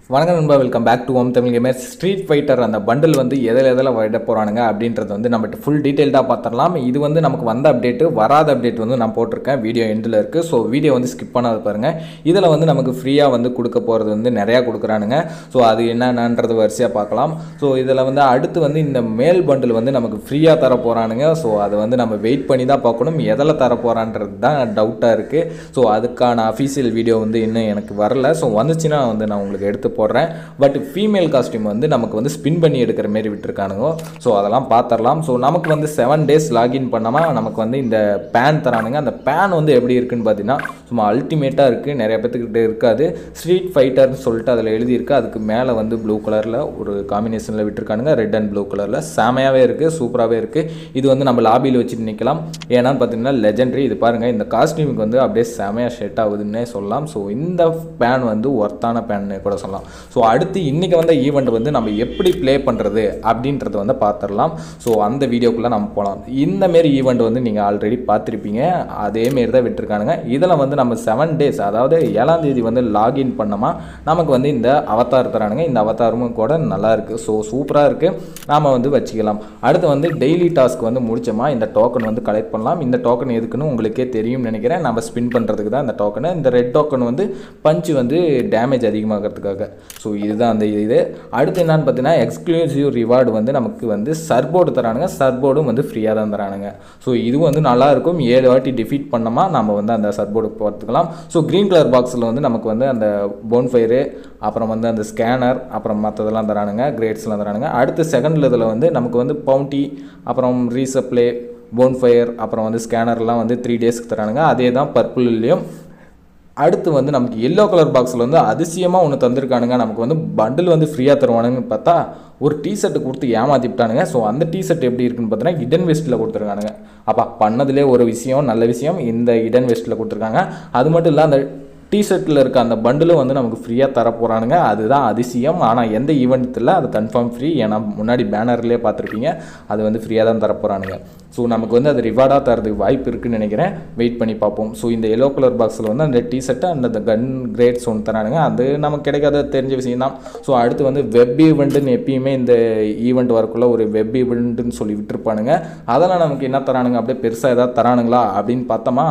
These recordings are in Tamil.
வணக்கம் நண்பா welcome back to home Tamil gamer street fighter அந்த பண்டில் வந்து எதில் எதில் விட போகிறானுங்க அப்படின்றது வந்து நம்மகிட்ட ஃபுல் டீட்டெயில்டாக பார்த்துடலாம் இது வந்து நமக்கு வந்த அப்டேட்டு வராத அப்டேட் வந்து நான் போட்டிருக்கேன் வீடியோ எண்டில் இருக்குது ஸோ வீடியோ வந்து ஸ்கிப் பண்ணாத பாருங்கள் இதில் வந்து நமக்கு ஃப்ரீயாக வந்து கொடுக்க போகிறது வந்து நிறையா கொடுக்குறானுங்க ஸோ அது என்னென்னன்றது வரிசையாக பார்க்கலாம் ஸோ இதில் வந்து அடுத்து வந்து இந்த மேல் பண்டில் வந்து நமக்கு ஃப்ரீயாக தர போகிறானுங்க ஸோ அதை வந்து நம்ம வெயிட் பண்ணி தான் பார்க்கணும் எதில் தர போகிறான்றது தான் டவுட்டாக இருக்குது ஸோ அதுக்கான அஃபீஷியல் வீடியோ வந்து இன்னும் எனக்கு வரல ஸோ வந்துச்சுன்னா வந்து நான் உங்களுக்கு எடுத்து போடுறேன் பட் ஃபீமேல் காஸ்டியூம் வந்து நமக்கு வந்து ஸ்பின் பண்ணி எடுக்கிற மாரி விட்டுருக்கானுங்க ஸோ அதெல்லாம் பார்த்துடலாம் ஸோ நமக்கு வந்து செவன் டேஸ் லாகின் பண்ணாமல் நமக்கு வந்து இந்த பேன் தரானுங்க அந்த பேன் வந்து எப்படி இருக்குன்னு பார்த்தீங்கன்னா சும்மா அல்டிமேட்டாக இருக்குது நிறைய பேத்துக்கிட்ட இருக்காது ஸ்ட்ரீட் ஃபைட்டர்னு சொல்லிட்டு அதில் எழுதியிருக்கு அதுக்கு மேலே வந்து ப்ளூ கலரில் ஒரு காம்பினேஷனில் விட்டுருக்கானுங்க ரெட் அண்ட் ப்ளூ கலரில் செமையாகவே இருக்குது சூப்பராகவே இருக்குது இது வந்து நம்ம லாபியில் வச்சுட்டு நிற்கலாம் ஏன்னான்னு பார்த்தீங்கன்னா லெஜெண்டரி இது பாருங்கள் இந்த காஸ்டியூமுக்கு வந்து அப்படியே செமையாக செட் ஆகுதுன்னே சொல்லலாம் ஸோ இந்த பேன் வந்து ஒர்த்தான பேன்னு கூட சொல்லலாம் ஸோ அடுத்து இன்றைக்கி வந்த ஈவெண்ட் வந்து நம்ம எப்படி ப்ளே பண்ணுறது அப்படின்றத வந்து பார்த்துடலாம் ஸோ அந்த வீடியோக்குள்ளே நம்ம போகலாம் இந்த மாரி ஈவெண்ட் வந்து நீங்கள் ஆல்ரெடி பார்த்துருப்பீங்க அதேமாரி தான் விட்டுருக்கானுங்க இதில் வந்து நம்ம செவன் டேஸ் அதாவது ஏழாம் தேதி வந்து லாகின் பண்ணோமா நமக்கு வந்து இந்த அவதார் தரானுங்க இந்த அவதாரமும் கூட நல்லா இருக்குது ஸோ சூப்பராக இருக்குது நாம் வந்து வச்சுக்கலாம் அடுத்து வந்து டெய்லி டாஸ்க் வந்து முடிச்சோமா இந்த டோக்கன் வந்து கலெக்ட் பண்ணலாம் இந்த டோக்கன் எதுக்குன்னு உங்களுக்கே தெரியும்னு நினைக்கிறேன் நம்ம ஸ்பின் பண்ணுறதுக்கு தான் இந்த டோக்கனு இந்த ரெட் டோக்கன் வந்து பஞ்சு வந்து டேமேஜ் அதிகமாகிறதுக்காக ஸோ இதுதான் அந்த இது அடுத்து என்னன்னு பார்த்தீங்கன்னா எக்ஸ்க்ளூசிவ் ரிவார்டு வந்து நமக்கு வந்து சர்போர்டு தரானுங்க சர்போர்டும் வந்து ஃப்ரீயாக தான் தரானுங்க ஸோ இதுவும் வந்து நல்லா இருக்கும் ஏழு வாட்டி டிஃபீட் பண்ணோமா நம்ம வந்து அந்த சர்போர்டு பார்த்துக்கலாம் ஸோ க்ரீன் கலர் பாக்ஸில் வந்து நமக்கு வந்து அந்த போன்ஃபயரு அப்புறம் வந்து அந்த ஸ்கேனர் அப்புறம் மற்றதெல்லாம் தரானுங்க கிரேட்ஸ்லாம் தரானுங்க அடுத்து செகண்ட் இதில் வந்து நமக்கு வந்து பவுண்டி அப்புறம் ரீசப்ளே போன்ஃபயர் அப்புறம் வந்து ஸ்கேனர்லாம் வந்து த்ரீ டேஸ்க்கு தரானுங்க அதே தான் பர்பிள்லேயும் அடுத்து வந்து நமக்கு எல்லோ கலர் பாக்ஸில் வந்து அதிசயமாக ஒன்று தந்திருக்கானுங்க நமக்கு வந்து பண்டில் வந்து ஃப்ரீயாக தருவானுங்கன்னு பார்த்தா ஒரு டிஷர்ட் கொடுத்து ஏமாத்திட்டானுங்க ஸோ அந்த டிஷர்ட் எப்படி இருக்குன்னு பார்த்தீங்கன்னா இடன் வெஸ்ட்டில் கொடுத்துருக்கானுங்க அப்பா பண்ணதுலே ஒரு விஷயம் நல்ல விஷயம் இந்த இடன் வெஸ்ட்டில் கொடுத்துருக்காங்க அது மட்டும் இல்லை அந்த டிஷர்ட்டில் இருக்க அந்த பண்டிலும் வந்து நமக்கு ஃப்ரீயாக தர போகிறானுங்க அதுதான் அதிசயம் ஆனால் எந்த ஈவெண்ட்டில் அது கன்ஃபார்ம் ஃப்ரீ ஏன்னா முன்னாடி பேனர்லேயே பார்த்துருப்பீங்க அது வந்து ஃப்ரீயாக தான் தர போகிறானுங்க ஸோ நமக்கு வந்து அது ரிவார்டாக தரதுக்கு வாய்ப்பு இருக்குன்னு நினைக்கிறேன் வெயிட் பண்ணி பார்ப்போம் ஸோ இந்த எல்லோ கலர் பாக்ஸில் வந்து அந்த டிஷர்ட்டை அந்த கன் கிரேட்ஸ் ஒன்று தரானுங்க அது நமக்கு கிடைக்காத தெரிஞ்ச விஷயம் தான் ஸோ அடுத்து வந்து வெப் ஈவெண்ட்டுன்னு எப்பயுமே இந்த ஈவெண்ட் வரக்குள்ள ஒரு வெப் ஈவெண்ட்டுன்னு சொல்லி விட்டுருப்பானுங்க அதெல்லாம் நமக்கு என்ன தரானுங்க அப்படியே பெருசாக ஏதாவது தரானுங்களா அப்படின்னு பார்த்தோமா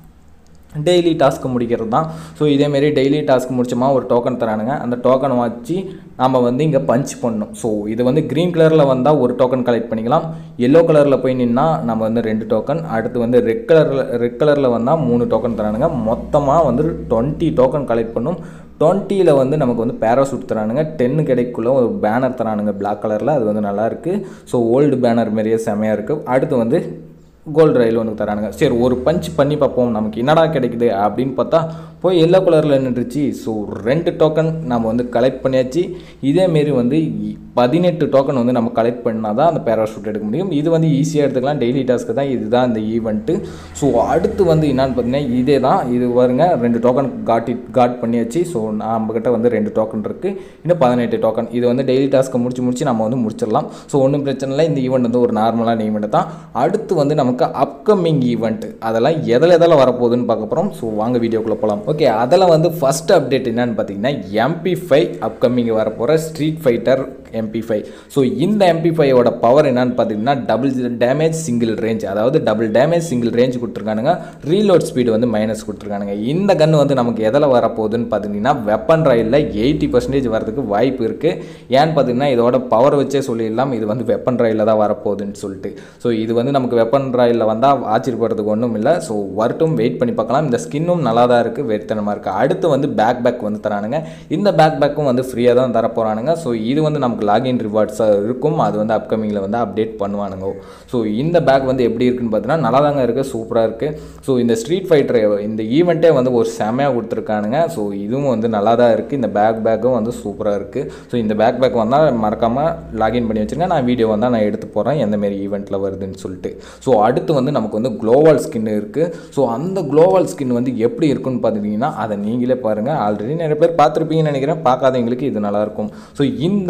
டெய்லி டாஸ்க்கு முடிக்கிறது தான் ஸோ இதேமாரி டெய்லி டாஸ்க் முடிச்சோமா ஒரு டோக்கன் தரானுங்க அந்த டோக்கனை வச்சு நம்ம வந்து இங்கே பஞ்ச் பண்ணணும் ஸோ இது வந்து க்ரீன் கலரில் வந்தால் ஒரு டோக்கன் கலெக்ட் பண்ணிக்கலாம் எல்லோ கலரில் போய் நின்னா நம்ம வந்து ரெண்டு டோக்கன் அடுத்து வந்து ரெட் கலரில் ரெட் கலரில் வந்தால் மூணு டோக்கன் தரானுங்க மொத்தமாக வந்து டுவெண்ட்டி டோக்கன் கலெக்ட் பண்ணும் டுவெண்ட்டியில் வந்து நமக்கு வந்து பேராசூட் தரானுங்க டென்னு கிடைக்குள்ள ஒரு பேனர் தரானுங்க பிளாக் கலரில் அது வந்து நல்லா இருக்குது ஸோ ஓல்டு பேனர் மாரியே செமையாக இருக்குது அடுத்து வந்து கோல்டு ரயில் ஒன்று தரானுங்க சரி ஒரு பஞ்ச் பண்ணி பார்ப்போம் நமக்கு என்னடா கிடைக்குது அப்படின்னு பார்த்தா போய் எல்லோ கலரில் நின்றுச்சு ஸோ ரெண்டு டோக்கன் நம்ம வந்து கலெக்ட் பண்ணியாச்சு இதேமாரி வந்து பதினெட்டு டோக்கன் வந்து நம்ம கலெக்ட் பண்ணால் தான் அந்த பேராஷூட் எடுக்க முடியும் இது வந்து ஈஸியாக எடுத்துக்கலாம் டெய்லி டாஸ்க்கு தான் இதுதான் இந்த ஈவெண்ட்டு ஸோ அடுத்து வந்து என்னான்னு பார்த்தீங்கன்னா இதே தான் இது பாருங்க ரெண்டு டோக்கன் காட்டி காட் பண்ணியாச்சு ஸோ நம்மக்கிட்ட வந்து ரெண்டு டோக்கன் இருக்குது இன்னும் பதினெட்டு டோக்கன் இது வந்து டெய்லி டாஸ்க்கை முடிச்சு முடிச்சு நம்ம வந்து முடிச்சிடலாம் ஸோ ஒன்றும் பிரச்சனை இல்லை இந்த ஈவெண்ட் வந்து ஒரு நார்மலான ஈவெண்ட் தான் அடுத்து வந்து நமக்கு அப்கமிங் ஈவெண்ட் அதெல்லாம் எதில் எதில் வரப்போகுதுன்னு பார்க்க போகிறோம் ஸோ வாங்க வீடியோக்குள்ளே போகலாம் ஓகே அதில் வந்து ஃபஸ்ட் அப்டேட் என்னன்னு பார்த்தீங்கன்னா எம்பி ஃபைவ் அப்கமிங் வரப்போகிற street fighter MP five so இந்த எம்பி ஃபைவோட பவர் என்னன்னு பார்த்தீங்கன்னா டபுள் டேமேஜ் சிங்கிள் ரேஞ்ச் அதாவது டபுள் டேமேஜ் சிங்கிள் ரேஞ்ச் கொடுத்துருக்கானுங்க ரீலோட் ஸ்பீடு வந்து மைனஸ் கொடுத்துருக்கானுங்க இந்த கன் வந்து நமக்கு எதில் வரப்போகுதுன்னு பார்த்தீங்கன்னா வெப்பன் ராயிலில் எயிட்டி பர்சன்டேஜ் வரதுக்கு வாய்ப்பு இருக்குது ஏன்னு பார்த்தீங்கன்னா இதோட பவர் வச்சே சொல்லிடலாம் இது வந்து வெப்பன் ராயில் தான் வரப்போகுதுன்னு சொல்லிட்டு ஸோ இது வந்து நமக்கு வெப்பன் ராயில் வந்தால் ஆச்சரியப்படுறதுக்கு ஒன்றும் இல்லை ஸோ வரட்டும் வெயிட் பண்ணி பார்க்கலாம் இந்த ஸ்கின்னும் நல்லா தான் இருக்குது வெறித்தனமாக இருக்குது அடுத்து வந்து பேக் பேக் வந்து தரானுங்க இந்த பேக் பேக்கும் வந்து ஃப்ரீயாக தான் தர போகிறானுங்க ஸோ இது வந்து நமக்கு லாகின் ரிவார்ட்ஸாக இருக்கும் அது வந்து அப்கமிங்கில் வந்து அப்டேட் பண்ணுவானுங்க ஸோ இந்த பேக் வந்து எப்படி இருக்குன்னு பார்த்தீங்கன்னா நல்லா தாங்க இருக்குது சூப்பராக இருக்குது ஸோ இந்த ஸ்ட்ரீட் ஃபைட்டர் இந்த ஈவெண்ட்டே வந்து ஒரு செமையாக கொடுத்துருக்கானுங்க ஸோ இதுவும் வந்து நல்லா தான் இருக்குது இந்த பேக் பேக்கும் வந்து சூப்பராக இருக்குது ஸோ இந்த பேக் பேக் வந்தால் மறக்காமல் லாகின் பண்ணி வச்சுருங்க நான் வீடியோ வந்தால் நான் எடுத்து போகிறேன் எந்தமாரி ஈவெண்ட்டில் வருதுன்னு சொல்லிட்டு ஸோ அடுத்து வந்து நமக்கு வந்து குளோவல் ஸ்கின் இருக்குது ஸோ அந்த குளோவல் ஸ்கின் வந்து எப்படி இருக்குன்னு பார்த்துட்டிங்கன்னா அதை நீங்களே பாருங்கள் ஆல்ரெடி நிறைய பேர் பார்த்துருப்பீங்கன்னு நினைக்கிறேன் பார்க்காதவங்களுக்கு இது நல்லாயிருக்கும் ஸோ இந்த குளோவல்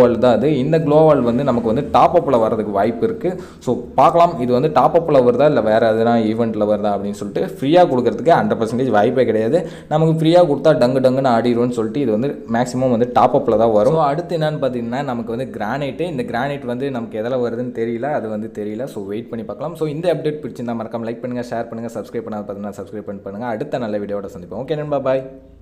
வால் தான் அது இந்த க்ளோ வால் வந்து நமக்கு வந்து டாப் அப்பில் வரதுக்கு வாய்ப்பு இருக்குது ஸோ பார்க்கலாம் இது வந்து டாப் அப்பில் வருதா இல்லை வேறு எதுனா ஈவெண்ட்டில் வருதா அப்படின்னு சொல்லிட்டு ஃப்ரீயாக கொடுக்கறதுக்கு ஹண்ட்ரட் பர்சன்டேஜ் வாய்ப்பே கிடையாது நமக்கு ஃப்ரீயாக கொடுத்தா டங்கு டங்குன்னு ஆடிடும்னு சொல்லிட்டு இது வந்து மேக்ஸிமம் வந்து டாப் அப்பில் தான் வரும் So, அடுத்து என்னன்னு பார்த்தீங்கன்னா நமக்கு வந்து கிரானைட்டு இந்த கிரானைட் வந்து நமக்கு எதில் வருதுன்னு தெரியல அது வந்து தெரியல ஸோ வெயிட் பண்ணி பார்க்கலாம் ஸோ இந்த அப்டேட் பிடிச்சிருந்தா மறக்காம லைக் பண்ணுங்கள் ஷேர் பண்ணுங்கள் சப்ஸ்கிரைப் பண்ணாத பார்த்தீங்கன்னா சப்ஸ்கிரைப் பண்ணி பண்ணுங்கள் அடுத்த நல்ல வீடியோட சந்திப்போம் ஓகே நண்பா பாய்